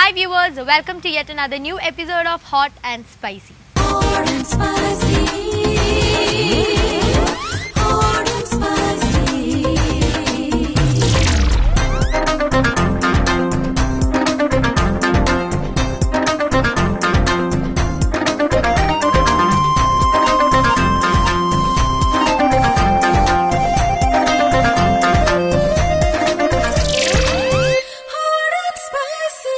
Hi viewers, welcome to yet another new episode of Hot and Spicy. Hot and spicy. Hot and spicy. Hot and spicy.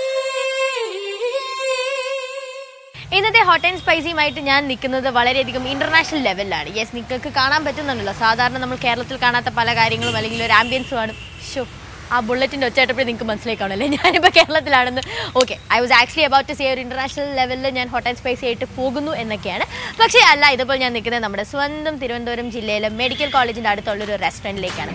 ഇന്നത്തെ hot and സ്പൈസിയുമായിട്ട് ഞാൻ നിൽക്കുന്നത് വളരെയധികം international ലെവലിലാണ് yes നിങ്ങൾക്ക് കാണാൻ പറ്റുന്നുണ്ടല്ലോ സാധാരണ നമ്മൾ കേരളത്തിൽ കാണാത്ത പല കാര്യങ്ങളും അല്ലെങ്കിൽ ഒരു ആംബിയൻസും ആണ് ഷോ ആ ബുള്ളറ്റിന്റെ ഒച്ചയായിട്ടപ്പോഴും നിങ്ങൾക്ക് മനസ്സിലാക്കണമല്ലേ ഞാനിപ്പോൾ കേരളത്തിലാണെന്ന് okay I was actually about to say ഒരു ഇന്റർനാഷണൽ ലെവലിൽ ഞാൻ ഹോട്ട് ആൻഡ് സ്പൈസി ആയിട്ട് പോകുന്നു എന്നൊക്കെയാണ് പക്ഷേ അല്ല ഇതിപ്പോൾ ഞാൻ നിൽക്കുന്നത് നമ്മുടെ സ്വന്തം തിരുവനന്തപുരം ജില്ലയിലെ മെഡിക്കൽ കോളേജിന്റെ അടുത്തുള്ള ഒരു റെസ്റ്റോറൻറ്റിലേക്കാണ്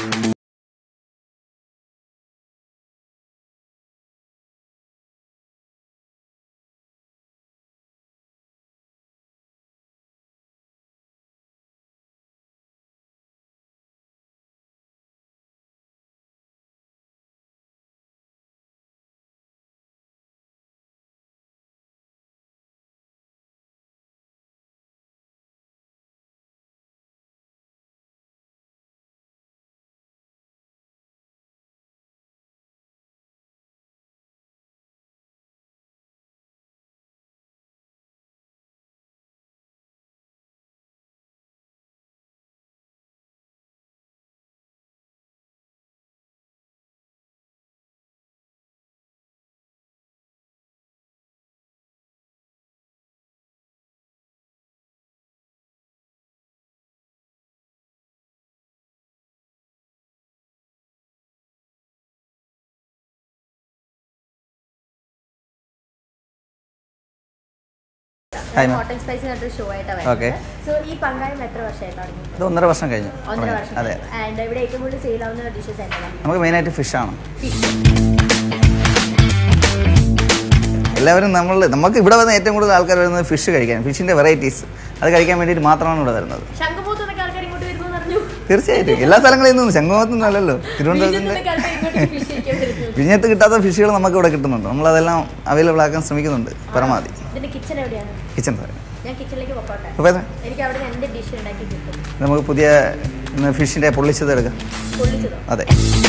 Hi, ma'am. Hot and spicy എന്നൊരു ഷോ ആയിട്ടാണ് Okay. സോ ഈ പങ്കായം എത്ര വർഷമായി തുടങ്ങി ഇത് ഒന്നര വർഷം കഴിഞ്ഞു ഒന്നര തുടങ്ങി. വർഷം അതെ ആൻഡ് ഇവിടെ ഏറ്റവും കൂടുതൽ സെയിൽ ആവുന്ന ഡിഷസ് എന്താണ് നമുക്ക് മെയിനായിട്ട് ഫിഷാണ് എല്ലാവരും നമ്മൾ നമുക്ക് ഇവിടെ വന്ന ഏറ്റവും കൂടുതൽ ആൾക്കാർ വരുന്നത് ഫിഷ് കഴിക്കാൻ ഫിഷിൻ്റെ വെറൈറ്റീസ് അത് കഴിക്കാൻ വേണ്ടിയിട്ട് മാത്രമാണ് ഇവിടെ വരുന്നത് ശംഖുപൂത്ത് എന്നൊക്കെ ആൾക്കാർ ഇങ്ങോട്ട് വരുന്നു എന്ന് പറഞ്ഞു തീർച്ചയായിട്ടും എല്ലാ സ്ഥലങ്ങളിൽ നിന്നും ശംഖുമുഖത്തൊന്നും അല്ലല്ലോ തിരുവനന്തപുരത്തിൻ്റെ വിഴിഞ്ഞത്തുനിന്നൊക്കെ ആൾക്കാർ ഇങ്ങോട്ട് fish കഴിക്കാൻ വരുന്നു. വിഴിഞ്ഞത്ത് കിട്ടാത്ത ഫിഷുകൾ നമുക്ക് ഇവിടെ കിട്ടുന്നുണ്ട് നമ്മളതെല്ലാം അവൈലബിൾ ആക്കാൻ ശ്രമിക്കുന്നുണ്ട് പരമാവധി ഇതിന്റെ കിച്ചൺ എവിടെയാണ് കിച്ചൺ ഞാൻ കിച്ചണിലേക്ക് പൊക്കോട്ടെ അപ്പോൾ ഇത് എനിക്ക് അവിടെ നിന്ന് എന്റെ ഡിഷ് ഉണ്ടാക്കി കിട്ടും നമുക്ക് പുതിയ ഫിഷിൻ്റെ പൊള്ളിച്ചത് എടുക്കാം പൊള്ളിച്ചതോ അതെ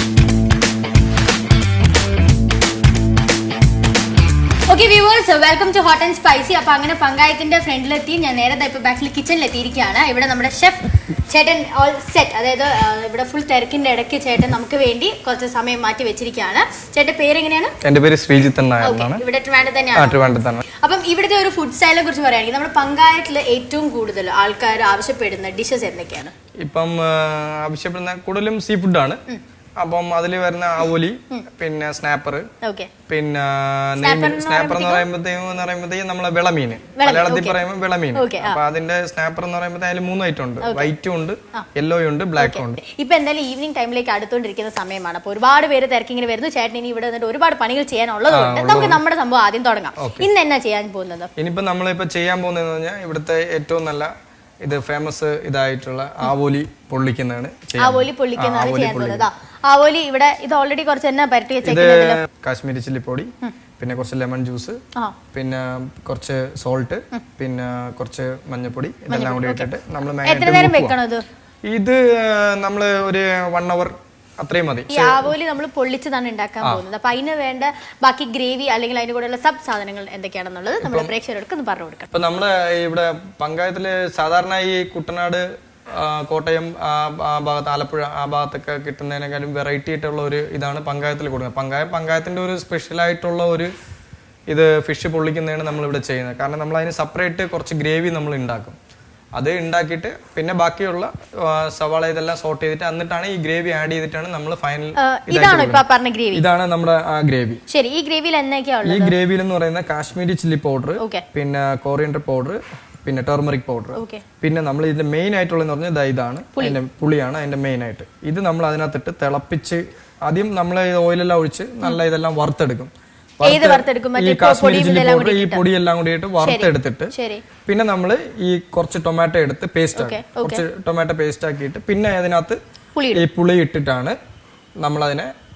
okay viewers welcome to hot and spicy അപ്പൊ അങ്ങനെ പങ്കായത്തിന്റെ ഫ്രണ്ടിലെത്തി ഞാൻ നേരെ ദാ ഇപ്പൊ ബാക്കിൽ കിച്ചണിൽ എത്തിയിരിക്കുകയാണ് ഇവിടെ നമ്മുടെ ഷെഫ് ചേട്ടൻ ഓൾ സെറ്റ് അതായത് ആ, ഇവിടെ ഫുൾ തിരക്കിന്റെ ഇടയ്ക്ക് ചേട്ടൻ നമുക്ക് വേണ്ടി കുറച്ച് സമയം മാറ്റി വെച്ചിരിക്കുകയാണ് ചേട്ടൻ പേരെങ്ങനെയാണ് എന്റെ പേര് ശ്രീജിത്ത് നായർ ഓക്കെ എന്നാണ് ഇവിടെ ട്രിവാൻഡ്രം ആ തന്നെയാണ് ട്രിവാൻഡ്രത്താണ് അപ്പം ഇവിടുത്തെ ഒരു ഫുഡ് സ്റ്റൈലിനെ കുറിച്ച് പറയുകയാണെങ്കിൽ നമ്മുടെ പങ്കായത്തിൽ ഏറ്റവും കൂടുതൽ ആൾക്കാർ ആവശ്യപ്പെടുന്ന ഡിഷസ് എന്തൊക്കെയാണ് ഇപ്പം ആ, ആവശ്യപ്പെടുന്ന കൂടുതലും സീ ഫുഡാണ് അപ്പം അതിൽ വരുന്ന ആവോലി പിന്നെ സ്നാപ്പർ ഓക്കെ പിന്നെ Snapper എന്ന് സ്നാപ്പർ എന്ന് പറയുമ്പോഴത്തേക്കും എന്ന് പറയുമ്പോഴത്തേക്കും നമ്മളെ വിളമീൻ മലയാളത്തിൽ പറയുമ്പോൾ വിളമീൻ Okay, ആ. അപ്പൊ അതിന്റെ സ്നാപ്പർ എന്ന് പറയുമ്പോൾ അതിൽ മൂന്ന് ഐറ്റം ഉണ്ട് വൈറ്റും ഉണ്ട് യെല്ലോയും ഉണ്ട് ബ്ലാക്കും ഉണ്ട് ഇപ്പൊ എന്തായാലും ഈവനിങ് ടൈമിലേക്ക് അടുത്തോണ്ടിരിക്കുന്ന സമയമാണ് അപ്പൊ ഒരുപാട് പേര് തിരക്കി ഇങ്ങനെ വരുന്നു ചേട്ടൻ ഇനി ഇവിടെ വന്നിട്ട് ഒരുപാട് പണികൾ ചെയ്യാനുള്ളതുകൊണ്ട് നമുക്ക് നമ്മുടെ സംഭവം ആദ്യം തുടങ്ങാം ഇന്ന് എന്നാ ചെയ്യാൻ പോകുന്നത് ഇനിയിപ്പോ നമ്മളിപ്പോ ചെയ്യാൻ പോകുന്നതെന്ന് പറഞ്ഞാൽ ഇവിടുത്തെ ഏറ്റവും നല്ല ഇത് ഫേമസ് ഇതായിട്ടുള്ള ആവോലി പൊള്ളിക്കുന്നതാണ് ചെയ്യാൻ ആവോലി പോകുന്നത്. പൊള്ളിക്കുന്നതാണ് ആ, ആവോലി ചെയ്യാൻ പൊള്ളിക്കുന്നത്. പോകുന്നത് ആ, ആവോലി ഇവിടെ ഇത് ഓൾറെഡി കുറച്ച് തന്നെ പരട്ടി ഇത് വെച്ചേക്കുന്നതിൽ കാശ്മീരി ചില്ലി പൊടി പിന്നെ കുറച്ച് ലെമൺ ജ്യൂസ് ആ. പിന്നെ കുറച്ച് സോൾട്ട് പിന്നെ കുറച്ച് മഞ്ഞപ്പൊടി ഇതെല്ലാം കൂടി ഇട്ടിട്ട് നമ്മൾ എത്ര നേരം വെക്കണം ഇത് ഇത് നമ്മൾ ഒരു വൺ അവർ അത്രയും മതി ഈ ആവോലി നമ്മൾ പൊള്ളിച്ചതാണ് ഉണ്ടാക്കാൻ പോകുന്നത് അപ്പൊ അതിന് വേണ്ട ബാക്കി ഗ്രേവി അല്ലെങ്കിൽ അതിന്റെ കൂടെയുള്ള സബ് സാധനങ്ങൾ എന്തൊക്കെയാണെന്നുള്ളത് നമ്മുടെ പ്രേക്ഷകർക്ക് ഒന്ന് പറഞ്ഞു കൊടുക്കണം ഇപ്പൊ നമ്മള് ഇവിടെ പഞ്ചായത്തില് സാധാരണ ഈ കുട്ടനാട് ആ, കോട്ടയം ആ ആ ഭാഗത്ത് ആലപ്പുഴ ആ ഭാഗത്തൊക്കെ കിട്ടുന്നതിനേക്കാളും വെറൈറ്റി ആയിട്ടുള്ള ഒരു ഇതാണ് പങ്കായത്തിൽ കൊടുക്കുന്നത് പങ്കായം പങ്കായത്തിന്റെ ഒരു സ്പെഷ്യൽ ആയിട്ടുള്ള ഒരു ഇത് ഫിഷ് പൊള്ളിക്കുന്നതാണ് നമ്മൾ ഇവിടെ ചെയ്യുന്നത് കാരണം നമ്മൾ അതിന് സെപ്പറേറ്റ് കുറച്ച് ഗ്രേവി നമ്മൾ ഉണ്ടാക്കും അത് ഉണ്ടാക്കിയിട്ട് പിന്നെ ബാക്കിയുള്ള ആ, സവാള ഇതെല്ലാം സോട്ട് ചെയ്തിട്ട് എന്നിട്ടാണ് ഈ ഗ്രേവി ആഡ് ചെയ്തിട്ടാണ് നമ്മൾ ഫൈനൽ ആ, ഇതാണോ ഇപ്പൊ ആ പറഞ്ഞ ഗ്രേവി ഇതാണ് നമ്മുടെ ആ ഗ്രേവി ശരി ഈ ഗ്രേവിയിൽ എന്നൊക്കെയാ ഈ ഉള്ളത് ഗ്രേവിയിൽ എന്ന് പറയുന്ന കാശ്മീരി ചില്ലി പൗഡർ ഓക്കെ പിന്നെ കോറിയൻഡർ പൗഡർ പിന്നെ ടെർമറിക് പൗഡർ ഓക്കെ പിന്നെ നമ്മൾ ഇതിന്റെ മെയിൻ ആയിട്ടുള്ളതെന്ന് പറഞ്ഞാൽ ദാ ഇതാണ് അതിന്റെ പുളിയാണ് അതിന്റെ മെയിൻ ആയിട്ട് ഇത് നമ്മൾ അതിനകത്തിട്ട് തിളപ്പിച്ച് ആദ്യം നമ്മൾ ഓയിലെല്ലാം ഒഴിച്ച് നല്ല ഇതെല്ലാം വറുത്തെടുക്കും ഏത് വറുത്തെടുക്കും? ഈ മറ്റേ കാശ്മീരി പൊടിയും ചില്ലി ഇതെല്ലാം പൗഡർ ഈ പൊടിയെല്ലാം കൂടി ഇട്ട് വറുത്തെടുത്തിട്ട് ശരി പിന്നെ നമ്മൾ ഈ കുറച്ച് ടൊമാറ്റോ എടുത്ത് പേസ്റ്റ് Okay, ആക്കി കുറച്ച് ടൊമാറ്റോ പേസ്റ്റ് ആക്കിയിട്ട് പിന്നെ അതിനകത്ത് പുളി ഈ പുളി ഇട്ടിട്ടാണ് നമ്മൾ അതിനെ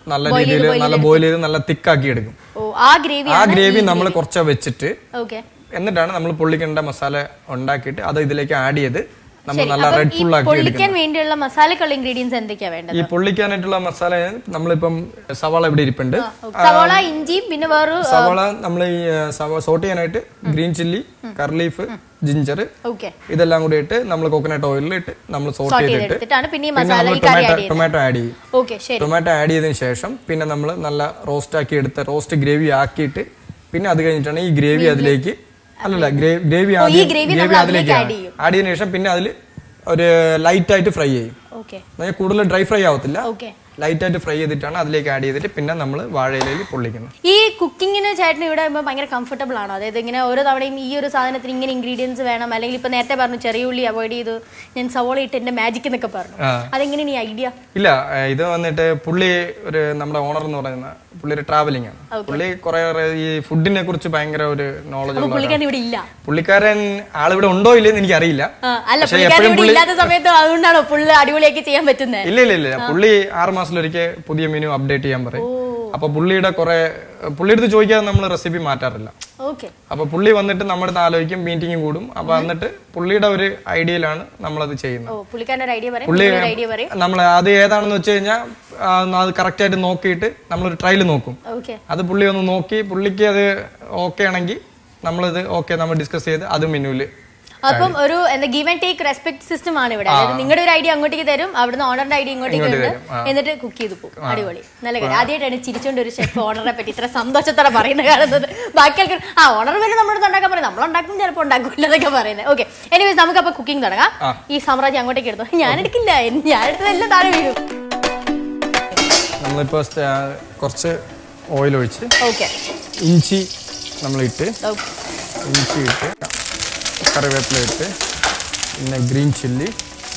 നല്ല രീതിയിൽ നല്ല ബോയിൽ ചെയ്ത് നല്ല തിക്കാക്കി എടുക്കും ഓ ആ ഗ്രേവി ആ ഗ്രേവി നമ്മൾ കുറച്ച് വെച്ചിട്ട് ഓക്കെ എന്നിട്ടാണ് നമ്മൾ പൊള്ളിക്കേണ്ട മസാല ഉണ്ടാക്കിയിട്ട് അത് ഇതിലേക്ക് ആഡ് ചെയ്ത് നമ്മൾ നല്ല റെഡ് ഫുൾ ആക്കി എടുക്കും പൊള്ളിക്കാൻ വേണ്ടിയുള്ള മസാലക്കുള്ള ഇൻഗ്രീഡിയൻസ് എന്തൊക്കെയാ വേണ്ടത് ഈ പൊള്ളിക്കാനായിട്ടുള്ള മസാല നമ്മളിപ്പം സവാള ഇവിടെ ഇരിപ്പുണ്ട് സവോള ഇഞ്ചിയും പിന്നെ വേറൊരു സവാള നമ്മൾ ഈ സവാള സോട്ട് ചെയ്യാനായിട്ട് green chilli curry leaf ginger okay ഇതെല്ലാം കൂടി ഇട്ട് നമ്മൾ കോക്കനട്ട് ഓയിലിൽ ഇട്ട് നമ്മൾ സോട്ട് സോട്ട് ചെയ്തിട്ട് ചെയ്തെടുത്തിട്ടാണ് പിന്നെ ഈ പിന്നെ മസാല നമ്മൾ ഈ കറി ടൊമാറ്റോ ആഡ് ചെയ്യുന്നത് ടൊമാറ്റോ ആഡ് ചെയ്യും ഓക്കെ ശരി ടൊമാറ്റോ ആഡ് ചെയ്തതിന് ശേഷം പിന്നെ നമ്മൾ നല്ല റോസ്റ്റ് ആക്കി എടുത്ത റോസ്റ്റ് ഗ്രേവി ആക്കിയിട്ട് പിന്നെ അത് കഴിഞ്ഞിട്ടാണ് ഈ ഗ്രേവി അതിലേക്ക് അല്ലല്ല ഗ്രേവി ഈ gravy നമ്മൾ അതിലേക്ക് add ചെയ്യും. ആഡ് ചെയ്തതിനു ശേഷം പിന്നെ അതിൽ ഒരു ലൈറ്റ് ആയിട്ട് ഫ്രൈ ചെയ്യും ഓക്കെ എന്നാൽ കൂടുതൽ ഡ്രൈ ഫ്രൈ ആവത്തില്ല ഓക്കെ ലൈറ്റ് ആയിട്ട് ഫ്രൈ ചെയ്തിട്ടാണ് അതിലേക്ക് ആഡ് ചെയ്തിട്ട് പിന്നെ നമ്മൾ വാഴയിലയിൽ പൊള്ളിക്കുന്നത് ഈ കുക്കിങ്ങിന് ചേട്ടന് ഇവിടെ വരുമ്പോൾ ഭയങ്കര കംഫർട്ടബിൾ ആണോ അതായത് ഇങ്ങനെ ഓരോ തവണയും ഈ ഒരു സാധനത്തിന് ഇങ്ങനെ ഇൻഗ്രീഡിയൻസ് വേണം അല്ലെങ്കിൽ ഇപ്പൊ നേരത്തെ പറഞ്ഞു ചെറിയ ഉള്ളി അവോയ്ഡ് ചെയ്തു ഞാൻ സവോള ഇട്ട് എന്റെ മാജിക് എന്നൊക്കെ പറഞ്ഞു ആ. അതെങ്ങനെ ഈ ഐഡിയ ഇല്ല ഏഹ് ഇത് വന്നിട്ട് പുള്ളി ഒരു നമ്മുടെ ഓണർ എന്ന് പറയുന്ന പുള്ളി ഒരു ട്രാവലിംഗ് ആണ് പുള്ളി കുറെ ഈ ഫുഡിനെ കുറിച്ച് ഭയങ്കര ഒരു നോളജ് അപ്പൊ ഉള്ള പുള്ളിക്കാരൻ ഇവിടെ ഇല്ല പുള്ളിക്കാരൻ ആളിവിടെ ഉണ്ടോ ഇല്ലെന്ന് എനിക്കറിയില്ല ആ, അല്ല പക്ഷേ പുള്ളിക്കാരൻ എപ്പോഴും ഇവിടെ പുള്ളി ഇല്ലാത്ത സമയത്ത് അതുകൊണ്ടാണോ പുള്ളി അടിപൊളിയാക്കി ചെയ്യാൻ പറ്റുന്നത് ഇല്ല ഇല്ല ഇല്ല പുള്ളി ആറ് മാസത്തിലൊരിക്കൽ പുതിയ മെനു അപ്ഡേറ്റ് ചെയ്യാൻ പറയും അപ്പൊ പുള്ളിയുടെ കുറെ പുള്ളിയുടെ അടുത്ത് ചോദിക്കാതെ നമ്മൾ റെസിപ്പി മാറ്റാറില്ല ഓക്കെ അപ്പൊ പുള്ളി വന്നിട്ട് നമ്മുടെ അടുത്ത് ആലോചിക്കും മീറ്റിംഗ് കൂടും അപ്പൊ എന്നിട്ട് പുള്ളിയുടെ ഒരു ഐഡിയയിലാണ് നമ്മളത് ചെയ്യുന്നത് ഓ പുള്ളിക്കാരൻ ഒരു ഐഡിയ പറയും പുള്ളി ഒരു ഐഡിയ പറയും നമ്മൾ അത് ഏതാണെന്ന് വെച്ച് കഴിഞ്ഞാൽ അത് കറക്റ്റ് ആയിട്ട് നോക്കിയിട്ട് നമ്മളൊരു ട്രയൽ നോക്കും ഓക്കെ അത് പുള്ളി ഒന്ന് നോക്കി പുള്ളിക്ക് അത് ഓക്കെ ആണെങ്കിൽ നമ്മളിത് ഓക്കെ നമ്മൾ ഡിസ്കസ് ചെയ്ത് അത് മെനുവിൽ അപ്പം ഒരു എന്താ give and take respect system ആണ് ഇവിടെ അതായത് നിങ്ങളുടെ ഒരു ഐഡിയ അങ്ങോട്ടേക്ക് തരും അവിടുന്ന് ഓണറിന്റെ ഐഡിയ ഇങ്ങോട്ടേക്ക് ഇങ്ങോട്ട് ഉണ്ട് തരും. ആ. എന്നിട്ട് കുക്ക് ചെയ്ത് പോകും അടിപൊളി നല്ല കാര്യം ആദ്യമായിട്ടാണ് ചിരിച്ചോണ്ട് ഒരു ഷെഫ് ഓണറെ പറ്റി ഇത്ര സന്തോഷത്തോടെ പറയുന്നത് കാണുന്നത് ബാക്കി ആൾക്കാർ ആ ഓണർ വരെ നമ്മുടെ അടുത്ത് ഉണ്ടാക്കാൻ പറയും നമ്മൾ ഉണ്ടാക്കും ചിലപ്പോൾ ഉണ്ടാക്കില്ല എന്നൊക്കെ പറയുന്നത് ഓക്കെ എനിവേസ് നമുക്ക് അപ്പൊ കുക്കിംഗ് തുടങ്ങാം ആ. ഈ സാമ്രാജ്യം അങ്ങോട്ടേക്ക് എടുത്തു ഞാൻ എടുക്കില്ല ഞാൻ എടുത്തതെല്ലാം താഴെ വീഴും നമ്മളിപ്പോൾ കുറച്ച് ഓയിൽ ഒഴിച്ച് ഓക്കെ ഇഞ്ചി നമ്മളിട്ട് ഇഞ്ചി ഇട്ട് കറിവേപ്പില ഇട്ട് പിന്നെ ഗ്രീൻ ചില്ലി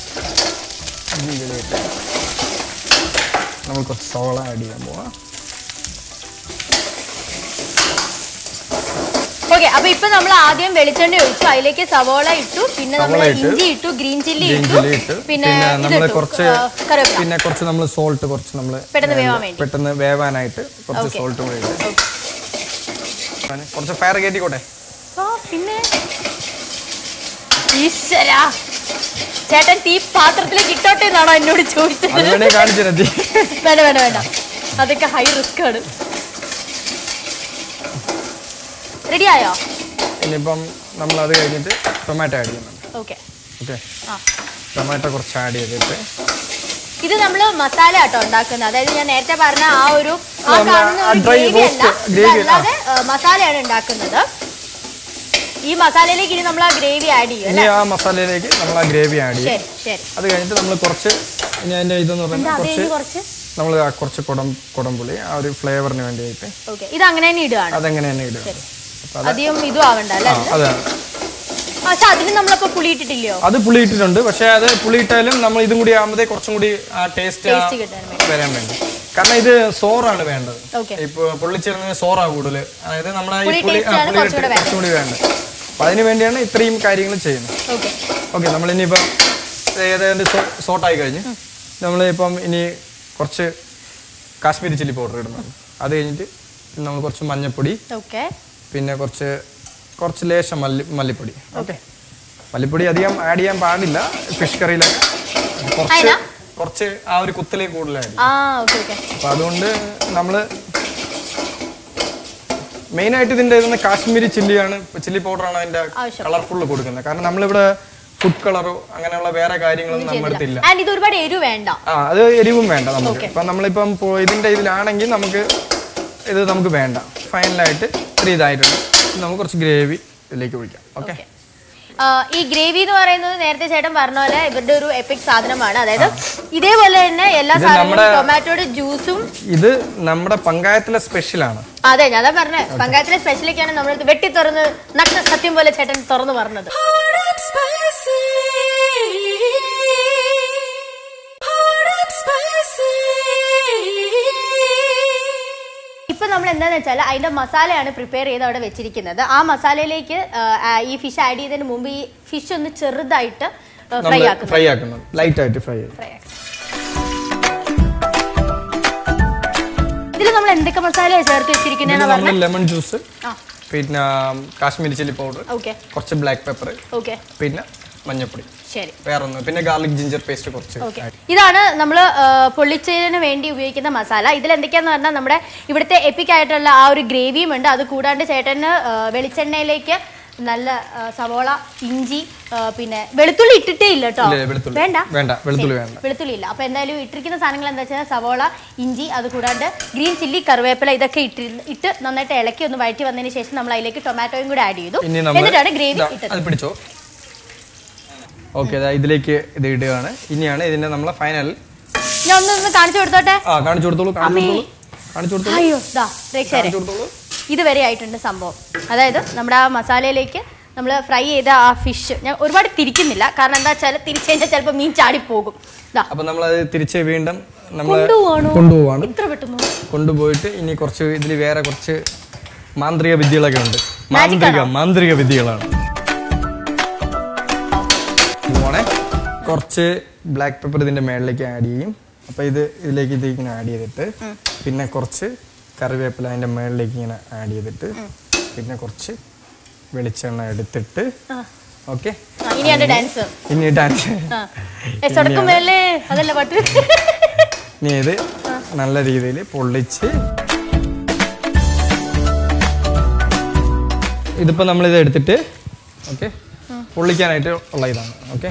ഗ്രീൻ ചില്ലി ഇട്ട് നമ്മൾ കുറച്ച് സോള ആഡ് ചെയ്യാൻ പോവാം ഓക്കെ അപ്പൊ ഇപ്പൊ നമ്മൾ ആദ്യം വെളിച്ചെണ്ണ ഒഴിച്ചു അതിലേക്ക് സവോള ഇട്ടു പിന്നെ നമ്മൾ സവോള ഇട്ടു. ഇഞ്ചി ഇട്ടു ഗ്രീൻ ചില്ലി ഗ്രീൻ ഇട്ടു ചില്ലി ഇട്ട് പിന്നെ പിന്നെ നമ്മൾ ഇതിട്ടു, കുറച്ച് ആ, കറിവേപ്പില പിന്നെ കുറച്ച് നമ്മൾ സോൾട്ട് കുറച്ച് നമ്മൾ പെട്ടെന്ന് വേവാൻ വേണ്ടി. പെട്ടെന്ന് വേവാനായിട്ട് കുറച്ച് Okay. സോൾട്ട് കൂടി ഇട്ട് കുറച്ച് ഫയർ കയറ്റിക്കോട്ടെ ആ, പിന്നെ ഈശ്വരാ ചേട്ടൻ തീ പാത്രത്തിലേക്ക് ഇട്ടോട്ടെ എന്നാണോ എന്നോട് ചോദിച്ചത് അത് വേണേ കാണിച്ചു തരാം തീ. വേണ്ട വേണ്ട വേണ്ട അതൊക്കെ ഹൈ റിസ്ക് ആണ് റെഡി ആയോ ഇനിയിപ്പം നമ്മൾ അത് കഴിഞ്ഞിട്ട് ടൊമാറ്റോ ആഡ് ചെയ്യുന്നുണ്ട് ഓക്കെ ഓക്കെ ആ ടൊമാറ്റോ കുറച്ച് ആഡ് ചെയ്തിട്ട് ഇത് നമ്മൾ മസാല ആട്ടോ ഉണ്ടാക്കുന്നത് അതായത് ഞാൻ നേരത്തെ പറഞ്ഞ ആ ഒരു ആ നമ്മള് കാണുന്ന ആ ഒരു dry ഗ്രേവി അല്ല roast, gravy, ഇതല്ലാതെ ഏ, മസാലയാണ് ഉണ്ടാക്കുന്നത് ഈ മസാലയിലേക്ക് ഇനി നമ്മൾ ആ ഗ്രേവി ആഡ് ചെയ്യും ഇനി അല്ലേ ആ മസാലയിലേക്ക് നമ്മൾ ആ ഗ്രേവി ആഡ് ചെയ്യും ശരി ശരി അത് കഴിഞ്ഞിട്ട് നമ്മൾ കുറച്ച് ഇനി അതിൻ്റെ ഇതെന്ന് എന്താ പറയുന്നത് അതേ കുറച്ച് കുറച്ച് നമ്മൾ കുറച്ച് കുടം കുടംപുളി ആ ഒരു ഫ്ലേവറിന് വേണ്ടിയിട്ട് ഓക്കെ ഇത് അങ്ങനെ തന്നെ ഇടുകയാണ് അതെങ്ങനെ തന്നെ ഇടുക അപ്പം അധികം ഇതും ആവണ്ട അല്ലേ ആ അതാണ് പക്ഷെ അതിന് നമ്മളപ്പോ പുളി ഇട്ടിട്ടില്ലയോ അത് പുളി ഇട്ടിട്ടുണ്ട് പക്ഷേ അത് പുളി ഇട്ടാലും നമ്മൾ ഇതും കൂടി ആകുമ്പോഴേ കുറച്ചും കൂടി ആ ടേസ്റ്റ് ടേസ്റ്റ് കിട്ടാൻ വേണ്ടി വരാൻ വേണ്ടി കാരണം ഇത് സോറാണ് വേണ്ടത് ഓക്കെ ഇപ്പൊ പൊള്ളിച്ചേർന്ന സോറാ കൂടുതൽ അതായത് നമ്മുടെ ഈ പുളി പുളി taste ആ, ആണ് പുളി കുറച്ചുകൂടെ ഇട്ട് കുറച്ചും കൂടി വേണ്ടത് അപ്പൊ അതിന് വേണ്ടിയാണ് ഇത്രയും കാര്യങ്ങൾ ചെയ്യുന്നത് ഓക്കെ ഓക്കെ നമ്മൾ ഇനിയിപ്പം ഏതാണ്ട് സോട്ടായി കഴിഞ്ഞ് നമ്മൾ ഇപ്പം ഇനി കുറച്ച് കാശ്മീരി ചില്ലി പൗഡർ ഇടുന്നുണ്ട് അത് കഴിഞ്ഞിട്ട് നമ്മൾ കുറച്ച് മഞ്ഞൾപ്പൊടി ഓക്കെ പിന്നെ കുറച്ച് കുറച്ച് ലേശം മല്ലി മല്ലിപ്പൊടി ഓക്കെ മല്ലിപ്പൊടി അധികം ആഡ് ചെയ്യാൻ പാടില്ല ഫിഷ് കറിയിലൊക്കെ കുറച്ച് അതിനാ? കുറച്ച് ആ ഒരു കുത്തലേക്ക് കൂടുതൽ ആഡ് ചെയ്യും ആ ഓക്കെ ഓക്കെ അപ്പം അതുകൊണ്ട് നമ്മൾ മെയിനായിട്ട് ഇതിൻ്റെ ഇതിന് കാശ്മീരി ചില്ലിയാണ് ചില്ലി പൗഡറാണ് അതിൻ്റെ ആവശ്യം. കളർഫുൾ കൊടുക്കുന്നത് കാരണം നമ്മളിവിടെ ഫുഡ് കളറോ അങ്ങനെയുള്ള വേറെ കാര്യങ്ങളൊന്നും നമ്മുടെ അടുത്തില്ല ആൻഡ് ഇത് ഒരുപാട് എരിവ് വേണ്ട ആ അത് എരിവും വേണ്ട നമുക്ക് ഇപ്പം നമ്മളിപ്പം പോ- ഇതിൻ്റെ ഇതിലാണെങ്കിൽ നമുക്ക് ഇത് നമുക്ക് വേണ്ട ഫൈനലായിട്ട് ഇത്ര ഇതായിട്ടുണ്ട് ഇനി നമുക്ക് കുറച്ച് ഗ്രേവി ഇതിലേക്ക് ഒഴിക്കാം ഓക്കെ ആ, ഈ ഗ്രേവി എന്ന് പറയുന്നത് നേരത്തെ ചേട്ടൻ പറഞ്ഞ പോലെ ഇവരുടെ ഒരു എപ്പിക് സാധനമാണ് അതായത് ഇതേപോലെ തന്നെ എല്ലാ ഇത് സാധനങ്ങളും നമ്മുടെ- ടൊമാറ്റോയുടെ ജ്യൂസും ഇത് നമ്മുടെ പങ്കായത്തിലെ സ്പെഷ്യലാണ് അതെ ഞാൻ അതാ പറഞ്ഞേ പഞ്ചായത്തിലെ സ്പെഷ്യലൊക്കെയാണ് നമ്മൾ വെട്ടി തുറന്ന് നഗ്ന സത്യം പോലെ ചേട്ടൻ തുറന്നു പറഞ്ഞത് Hot and spicy. Hot and spicy. ഇപ്പൊ നമ്മൾ എന്താന്ന് വെച്ചാൽ അതിന്റെ മസാലയാണ് പ്രിപ്പയർ ചെയ്ത് അവിടെ വെച്ചിരിക്കുന്നത് ആ മസാലയിലേക്ക് ആ, ആ, ഈ ഫിഷ് ആഡ് ചെയ്തതിന് മുമ്പ് ഈ ഫിഷ് ഒന്ന് ചെറുതായിട്ട് ഫ്രൈ നമ്മൾ ആക്കുന്നത് ഫ്രൈ ആക്കുന്നത് ലൈറ്റ് ആയിട്ട് ഫ്രൈ ചെയ്യും ഫ്രൈ ആക്കുന്നത് ഇതിൽ നമ്മൾ എന്തൊക്കെ മസാല ചേർത്ത് വെച്ചിരിക്കുന്നതെന്ന് നമ്മൾ പറഞ്ഞാൽ ലെമൺ ജ്യൂസ് ആ പിന്നെ കാശ്മീരി ചില്ലി പൗഡർ ഓക്കെ കുറച്ച് ബ്ലാക്ക് പെപ്പർ ഓക്കെ പിന്നെ മഞ്ഞപ്പൊടി ശരി വേറെ ഒന്ന് പിന്നെ ഗാർലിക് ജിഞ്ചർ പേസ്റ്റ് കുറച്ച് ഓക്കെ ഇതാണ് നമ്മൾ പൊള്ളിച്ചതിന് വേണ്ടി ഉപയോഗിക്കുന്ന മസാല ഇതിൽ എന്തൊക്കെയാന്ന് പറഞ്ഞാൽ നമ്മുടെ ഇവിടുത്തെ എപ്പിക് ആയിട്ടുള്ള ആ ഒരു ഗ്രേവിയും ഉണ്ട് അത് കൂടാണ്ട് ചേട്ടന് ആ, വെളിച്ചെണ്ണയിലേക്ക് നല്ല ആ, സവോള ഇഞ്ചി ആ, പിന്നെ വെളുത്തുള്ളി ഇട്ടിട്ടേ ഇല്ല കേട്ടോ ഇല്ല, വെളുത്തുള്ളി. വേണ്ട വേണ്ട, വെളുത്തുള്ളി ശരി. വേണ്ട. വെളുത്തുള്ളി ഇല്ല അപ്പൊ എന്തായാലും ഇട്ടിരിക്കുന്ന സാധനങ്ങൾ എന്താ വെച്ചാൽ സവോള ഇഞ്ചി അത് കൂടാണ്ട് ഗ്രീൻ ചില്ലി കറിവേപ്പില ഇതൊക്കെ ഇട്ടി ഇട്ട് നന്നായിട്ട് ഇളക്കി ഒന്ന് വഴറ്റി വന്നതിന് ശേഷം നമ്മൾ അതിലേക്ക് ടൊമാറ്റോയും കൂടെ ആഡ് ചെയ്തു ഇനി നമ്മൾ എന്നിട്ടാണ് ഗ്രേവി ദാ, ഇട്ടത് അത് പിടിച്ചോ ഓക്കെ ഇതിലേക്ക് ഇത് ഇടുകയാണ് ഇനിയാണ് ഇതിന്റെ നമ്മളെ ഫൈനൽ ഞാൻ ഒന്ന് ഒന്ന് കാണിച്ചു കൊടുത്തോട്ടെ ആ കാണിച്ചു കൊടുത്തോളൂ കാണിച്ചു കൊടുത്തോളൂ കാണിച്ചു കൊടുത്തോളൂ അയ്യോ ദാ പ്രേക്ഷകരെ കാണിച്ചു കൊടുത്തോളൂ ഇതുവരെ ആയിട്ടുണ്ട് സംഭവം അതായത് നമ്മുടെ ആ മസാലയിലേക്ക് നമ്മൾ ഫ്രൈ ചെയ്ത ആ ഫിഷ് ഞാൻ ഒരുപാട് തിരിക്കുന്നില്ല കാരണം എന്താ വെച്ചാൽ തിരിച്ചു കഴിഞ്ഞാൽ ചിലപ്പോൾ മീൻ ചാടിപ്പോകും ദാ അപ്പൊ നമ്മളത് തിരിച്ച് വീണ്ടും നമ്മൾ കൊണ്ടുപോവാണോ കൊണ്ടുപോവാണ് ഇത്ര പെട്ടെന്ന് കൊണ്ടുപോയിട്ട് ഇനി കുറച്ച് ഇതിൽ വേറെ കുറച്ച് മാന്ത്രിക വിദ്യകളൊക്കെ ഉണ്ട് Magic മാന്ത്രിക ആണോ? മാന്ത്രിക വിദ്യകളാണ് മോളെ കുറച്ച് ബ്ലാക്ക് പെപ്പർ ഇതിന്റെ മേളിലേക്ക് ആഡ് ചെയ്യും അപ്പൊ ഇത് ഇതിലേക്ക് ഇത് ഇങ്ങനെ ആഡ് ചെയ്തിട്ട് പിന്നെ കുറച്ച് കറിവേപ്പില അതിന്റെ മേളിലേക്ക് ഇങ്ങനെ ആഡ് ചെയ്തിട്ട് പിന്നെ കുറച്ച് വെളിച്ചെണ്ണ എടുത്തിട്ട് ഓക്കെ ആ, ഇനിയാണ് ഡാൻസ് ഇനി ഡാൻസ് ആ ഏ, സൊടക്കുമേലേ അതല്ല പാട്ട് ഇനി ഇത് നല്ല രീതിയിൽ പൊള്ളിച്ച് ഇതിപ്പോ നമ്മളിത് എടുത്തിട്ട് ഓക്കെ പൊള്ളിക്കാനായിട്ട് ഉള്ള ഇതാണ് ഓക്കെ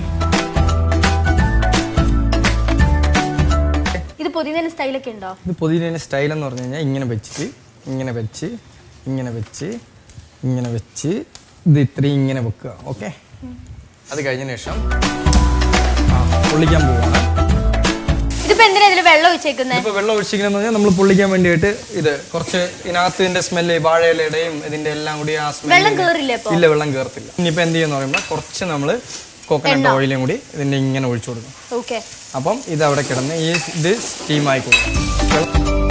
ഇത് പുതിയ സ്റ്റൈലൊക്കെ ഉണ്ടോ ഇത് പുതിയ സ്റ്റൈൽ എന്ന് പറഞ്ഞു കഴിഞ്ഞാൽ ഇങ്ങനെ വെച്ചിട്ട് ഇങ്ങനെ വെച്ച് ഇങ്ങനെ വെച്ച് ഇങ്ങനെ വെച്ച് ഇത് ഇത്രയും ഇങ്ങനെ വെക്കുക ഓക്കെ അത് കഴിഞ്ഞ ശേഷം ആ പൊള്ളിക്കാൻ പോവാണ് ഇതിപ്പോ എന്തിനാ ഇതിൽ വെള്ളം ഒഴിച്ചേക്കുന്നത് ഇപ്പൊ വെള്ളം ഒഴിച്ചിരിക്കുന്നത് പറഞ്ഞാൽ നമ്മൾ പൊള്ളിക്കാൻ വേണ്ടിയിട്ട് ഇത് കുറച്ച് ഇതിനകത്ത് ഇതിന്റെ സ്മെല്ല് വാഴയിലയുടെയും ഇതിന്റെ എല്ലാം കൂടി ആ സ്മെല്ല് വെള്ളം കേറില്ലേ അപ്പൊ ഇല്ല വെള്ളം കയറത്തില്ല ഇനിയിപ്പോ എന്ത് ചെയ്യുന്ന പറയുമ്പോൾ കുറച്ച് നമ്മൾ കോക്കനട്ട് ഓയിലും കൂടി ഇതിന്റെ ഇങ്ങനെ ഒഴിച്ചു കൊടുക്കും ഓക്കെ അപ്പം ഇത് അവിടെ കിടന്ന് ഈ ഇത് സ്റ്റീം ആയിക്കോളും വെള്ളം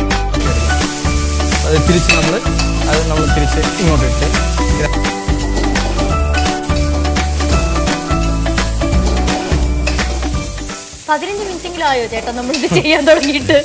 അത് തിരിച്ച് നമ്മൾ അത് നമ്മൾ തിരിച്ച് ഇങ്ങോട്ട് ഇട്ട് ഇത് പതിനഞ്ച് മിനിറ്റെങ്കിലും ആയോ ചേട്ടാ നമ്മൾ ഇത് ചെയ്യാൻ തുടങ്ങിയിട്ട്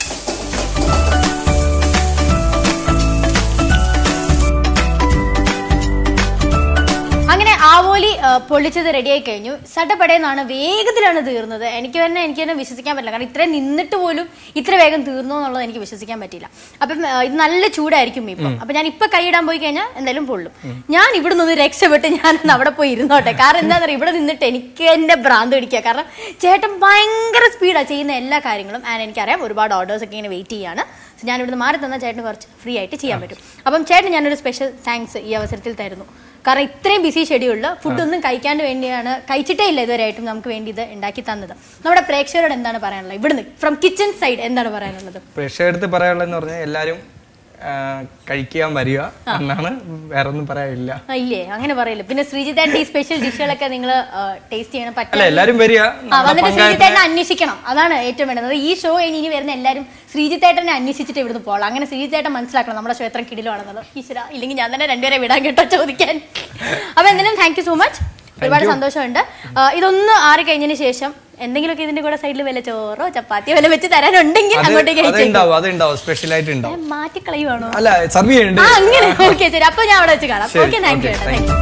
അങ്ങനെ ആവോലി ആ, പൊള്ളിച്ചത് റെഡിയായി കഴിഞ്ഞു സട്ടപ്പടയെന്നാണ് വേഗത്തിലാണ് തീർന്നത് എനിക്ക് തന്നെ എനിക്ക് തന്നെ വിശ്വസിക്കാൻ പറ്റില്ല കാരണം ഇത്രയും നിന്നിട്ട് പോലും ഇത്ര വേഗം തീർന്നു എന്നുള്ളത് എനിക്ക് വിശ്വസിക്കാൻ പറ്റില്ല അപ്പം ആ, ഇത് നല്ല ചൂടായിരിക്കും ഇപ്പം അപ്പൊ ഞാൻ ഇപ്പൊ കൈയിടാൻ പോയി കഴിഞ്ഞാൽ എന്തായാലും പൊള്ളും ഞാൻ ഇവിടെ നിന്ന് രക്ഷപ്പെട്ട് ഞാൻ ഒന്ന് അവിടെ പോയി ഇരുന്നോട്ടെ കാരണം എന്താ പറയുക ഇവിടെ നിന്നിട്ട് എനിക്ക് എന്റെ ഭ്രാന്ത് പിടിക്കുക കാരണം ചേട്ടൻ ഭയങ്കര സ്പീഡാണ് ചെയ്യുന്ന എല്ലാ കാര്യങ്ങളും ആൻഡ് എനിക്കറിയാം ഒരുപാട് ഓർഡേഴ്സ് ഒക്കെ ഇങ്ങനെ വെയിറ്റ് ചെയ്യാണ് So ഞാൻ ഇവിടുന്ന് മാറി തന്നാൽ ചേട്ടന് കുറച്ച് ഫ്രീ ആയിട്ട് ചെയ്യാൻ പറ്റും അപ്പം ചേട്ടൻ ഞാനൊരു സ്പെഷ്യൽ താങ്ക്സ് ഈ അവസരത്തിൽ തരുന്നു കാരണം ഇത്രയും ബിസി ഷെഡ്യൂളിൽ ഫുഡൊന്നും കഴിക്കാണ്ട് വേണ്ടിയാണ് കഴിച്ചിട്ടേ ഇല്ല ഇതുവരെയായിട്ടും നമുക്ക് വേണ്ടി ഇത് ഉണ്ടാക്കി തന്നത് നമ്മുടെ പ്രേക്ഷകരോട് എന്താണ് പറയാനുള്ളത് ഇവിടുന്ന് ഫ്രം കിച്ചൺ സൈഡ് എന്താണ് പറയാനുള്ളത് പ്രേക്ഷകടുത്ത് പറയാനുള്ളതെന്ന് പറഞ്ഞാൽ എല്ലാവരും ആ, കഴിക്കാൻ വരിക എന്നാണ് വേറെ ഒന്നും പറയാനില്ല ആ, ഇല്ലേ അങ്ങനെ പറയില്ല പിന്നെ ശ്രീജിത്തേട്ടൻ ഈ സ്പെഷ്യൽ ഡിഷുകളൊക്കെ നിങ്ങൾ ടേസ്റ്റ് ചെയ്യണം അല്ല പറ്റില്ല എല്ലാവരും വരിക ആ, നമ്മുടെ വന്നിട്ട് പങ്കാളിത്തം ശ്രീജിത്തേട്ടനെ അന്വേഷിക്കണം അതാണ് ഏറ്റവും വേണ്ടത് ഈ ഷോ ഇനി ഇനി വരുന്ന എല്ലാവരും ശ്രീജിത്തേട്ടനെ അന്വേഷിച്ചിട്ട് ഇവിടുന്ന് പോകണം അങ്ങനെ ശ്രീജിത്തേട്ടൻ മനസ്സിലാക്കണം നമ്മുടെ ഷോ എത്ര കിടിലാണെന്നുള്ളത് ഈശ്വര ഇല്ലെങ്കിൽ ഞാൻ തന്നെ രണ്ടുപേരെ വിടാൻ കേട്ടോ ചോദിക്കാൻ അപ്പൊ എന്തായാലും താങ്ക് യു സോ മച്ച് ഒരുപാട് സന്തോഷമുണ്ട് ആ, ഇതൊന്ന് ആറി കഴിഞ്ഞതിന് ശേഷം എന്തെങ്കിലുമൊക്കെ ഇതിന്റെ കൂടെ സൈഡിൽ വല്ല ചോറോ ചപ്പാത്തിയോ വല്ല വെച്ച് തരാനുണ്ടെങ്കിൽ അത് അങ്ങോട്ടേക്ക് അത് അയച്ചേക്കും ഉണ്ടാവും അത് ഉണ്ടാവും സ്പെഷ്യൽ ആയിട്ട് ഉണ്ടാവും മാറ്റിക്കളയുവാണോ അല്ല സർവ് ആ ചെയ്യുന്നുണ്ട് അങ്ങനെ ഓക്കെ ശരി അപ്പൊ ഞാൻ അവിടെ വെച്ച് കാണാം ശരി, okay thank you okay, thank you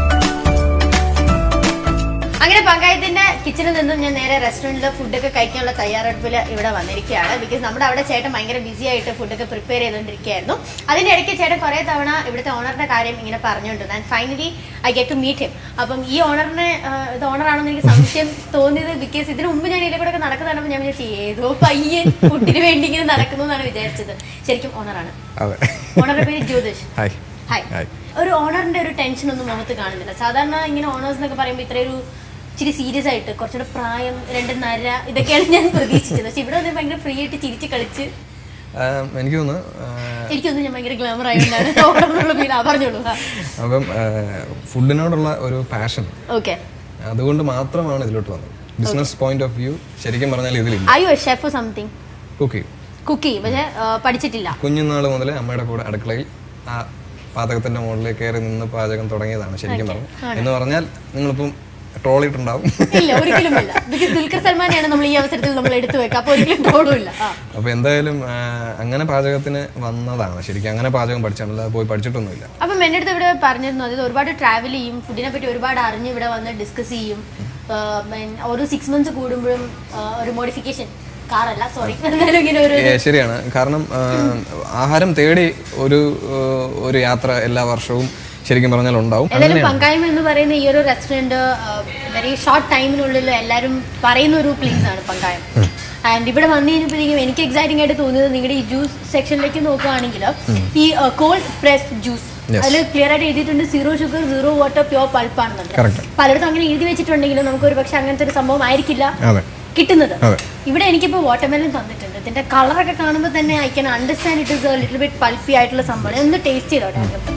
അങ്ങനെ പങ്കായത്തിന്റെ കിച്ചണിൽ നിന്നും ഞാൻ നേരെ റെസ്റ്റോറന്റിൽ ഫുഡൊക്കെ കഴിക്കാനുള്ള തയ്യാറെടുപ്പിൽ ഇവിടെ വന്നിരിക്കുകയാണ് ബിക്കോസ് നമ്മുടെ അവിടെ ചേട്ടൻ ഭയങ്കര ബിസി ആയിട്ട് ഫുഡൊക്കെ പ്രിപ്പയർ ചെയ്തുകൊണ്ടിരിക്കുകയായിരുന്നു അതിന്റെ ഇടയ്ക്ക് ചേട്ടൻ കുറെ തവണ ഇവിടുത്തെ ഓണറിന്റെ കാര്യം ഇങ്ങനെ പറഞ്ഞുകൊണ്ടിരുന്നു and finally I get to meet him അപ്പം ഈ ഓണറിനെ ഇത് ഓണറാണെന്ന് എനിക്ക് സംശയം തോന്നിയത് ബിക്കോസ് ഇതിന് മുമ്പ് ഞാൻ ഇതിലെ കൂടെ ഒക്കെ നടക്കുന്ന കണ്ടപ്പോൾ ഞാൻ വിചാരിച്ചു ഏതോ പയ്യൻ ഫുഡിന് വേണ്ടി ഇങ്ങനെ നടക്കുന്നു എന്നാണ് വിചാരിച്ചത് ശരിക്കും ഓണറാണ് അതെ ഓണറുടെ പേര് ജ്യോതിഷ് ഹായ് ഹായ് ഹായ്. ഒരു ഓണറിന്റെ ഒരു ടെൻഷൻ ഒന്നും മുഖത്ത് കാണുന്നില്ല സാധാരണ ഇങ്ങനെ ഓണേഴ്സ് എന്നൊക്കെ പറയുമ്പോൾ ഇത്രയൊരു ഇച്ചിരി സീരിയസ് ആയിട്ട് കുറച്ചുകൂടെ പ്രായം രണ്ട് നര ഇതൊക്കെയാണ് ഞാൻ പ്രതീക്ഷിച്ചത് പക്ഷെ ഇവിടെ വന്ന് ഭയങ്കര ഫ്രീ ആയിട്ട് ചിരിച്ച് കളിച്ച് ആം, എനിക്ക് തോന്നുന്നു ആ, എനിക്കൊന്നും ഞാൻ ഭയങ്കര ഗ്ലാമർ ആയതുകൊണ്ടാണ് ഓണറിനുള്ള ഫീൽ ആ പറഞ്ഞോളൂ അപ്പം ആ, ഫുഡിനോടുള്ള ഒരു പാഷൻ ഓക്കെ അതുകൊണ്ട് മാത്രമാണ് ഇതിലോട്ട് വന്നത് ബിസിനസ് പോയിന്റ് ഓഫ് വ്യൂ ശരിക്കും പറഞ്ഞാൽ ഇതിലില്ല I you chef something cook ചെയ്യും കുക്ക് ചെയ്യും പക്ഷെ ആ, പഠിച്ചിട്ടില്ല കുഞ്ഞുനാൾ മുതലേ അമ്മയുടെ കൂടെ അടുക്കളയിൽ ആ പാചകത്തിന്റെ മുകളിൽ കയറി നിന്ന് പാചകം തുടങ്ങിയതാണ് ശരിക്കും പറഞ്ഞു എന്ന് പറഞ്ഞാൽ നിങ്ങളിപ്പം ട്രോളിയിട്ടുണ്ടാവും ഇല്ല ഒരിക്കലും ഇല്ല ബിക്കോസ് ദുൽഖർ സൽമാനെയാണ് നമ്മൾ ഈ അവസരത്തിൽ നമ്മൾ എടുത്തു വെക്കുക അപ്പൊ ഒരിക്കലും ട്രോളും ഇല്ല ആ. അപ്പോൾ എന്തായാലും ആ, അങ്ങനെ പാചകത്തിന് വന്നതാണ് ശരിക്കും അങ്ങനെ പാചകം പഠിച്ചാണ് അല്ലാതെ പോയി പഠിച്ചിട്ടൊന്നുമില്ല അപ്പം എൻ്റെ അടുത്ത് ഇവിടെ പറഞ്ഞിരുന്നു അതായത് ഒരുപാട് ട്രാവൽ ചെയ്യും ഫുഡിനെ പറ്റി ഒരുപാട് അറിഞ്ഞ് ഇവിടെ വന്ന് ഡിസ്കസ് ചെയ്യും ആ, പിന്നെ ഓരോ സിക്സ് മന്ത്സ് കൂടുമ്പോഴും ആ, ഒരു മോഡിഫിക്കേഷൻ കാറല്ല സോറി എന്നാലും ഇങ്ങനെ ഒരു ഏ, ശരിയാണ് കാരണം ആ, ആഹാരം തേടി ഒരു ആ, ഒരു യാത്ര എല്ലാ വർഷവും ശരിക്കും പറഞ്ഞാൽ ഉണ്ടാവും ഏതായാലും പങ്കായ്മ എന്ന് പറയുന്ന ഈ ഒരു റെസ്റ്റോറൻറ്റ് വെരി ഷോർട്ട് ടൈമിനുള്ളിൽ എല്ലാവരും പറയുന്ന ഒരു പ്ലേസ് ആണ് പങ്കായം ആൻഡ് ഇവിടെ വന്നു കഴിഞ്ഞപ്പോഴത്തേക്കും എനിക്ക് എക്സൈറ്റിംഗ് ആയിട്ട് തോന്നിയത് നിങ്ങളുടെ ഈ ജ്യൂസ് സെക്ഷനിലേക്ക് നോക്കുകയാണെങ്കിൽ ഈ കോൾഡ് പ്രസ് ജ്യൂസ് Yes. അതിൽ ക്ലിയർ ആയിട്ട് എഴുതിയിട്ടുണ്ട് zero sugar zero water pure പൾപ്പാണെന്നുണ്ട് Correct. പലയിടത്തും അങ്ങനെ എഴുതി വെച്ചിട്ടുണ്ടെങ്കിലും നമുക്ക് ഒരു പക്ഷെ അങ്ങനത്തെ ഒരു സംഭവം ആയിരിക്കില്ല അതെ കിട്ടുന്നത് അതെ. ഇവിടെ എനിക്കിപ്പോൾ വാട്ടർമെലൻ തന്നിട്ടുണ്ട് ഇതിന്റെ കളറൊക്കെ കാണുമ്പോൾ തന്നെ I can understand it is little bit pulpy ആയിട്ടുള്ള സംഭവം ഒന്ന് ടേസ്റ്റ് ചെയ്തോട്ടെ ആദ്യം.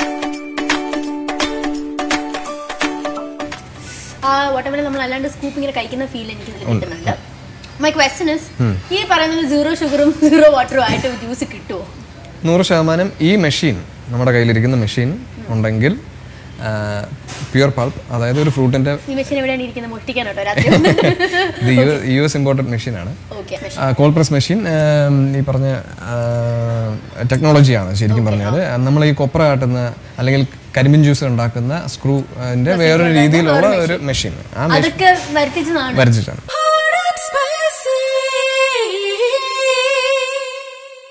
ആ വാട്ടർമെലൻ നമ്മൾ അല്ലാണ്ട് സ്കൂപ്പ് ഇങ്ങനെ കഴിക്കുന്ന ഫീൽ എനിക്ക് ഇതിൽ കിട്ടുന്നുണ്ട് മൈ ക്വസ്റ്റൻ ഇസ് ഈ പറയുന്നത് സീറോ ഷുഗറും സീറോ വാട്ടറും ആയിട്ട് ജ്യൂസ് കിട്ടുമോ നൂറ് ശതമാനം ഈ മെഷീൻ നമ്മുടെ കയ്യിലിരിക്കുന്ന മെഷീൻ ഉണ്ടെങ്കിൽ പ്യുവർ പൾപ്പ് അതായത് ഒരു ഫ്രൂട്ടിന്റെ ഈ മെഷീൻ എവിടെയാണ് ഇരിക്കുന്നത് മുട്ടിക്കാനോട്ടോ രാത്രി ഇത് യു എസ് ഇമ്പോർട്ടഡ് മെഷീനാണ് ഓക്കെ കോൾ പ്രസ് മെഷീൻ ഈ പറഞ്ഞ ടെക്നോളജിയാണ് ശരിക്കും പറഞ്ഞാൽ നമ്മൾ ഈ കൊപ്ര കാട്ടുന്ന അല്ലെങ്കിൽ കരിമ്പിൻ ജ്യൂസ് ഉണ്ടാക്കുന്ന സ്ക്രൂവിന്റെ വേറൊരു രീതിയിലുള്ള ഒരു മെഷീൻ ആ മെഷീൻ അതൊക്കെ വരുത്തിച്ചതാണ് വരച്ചിട്ടാണ്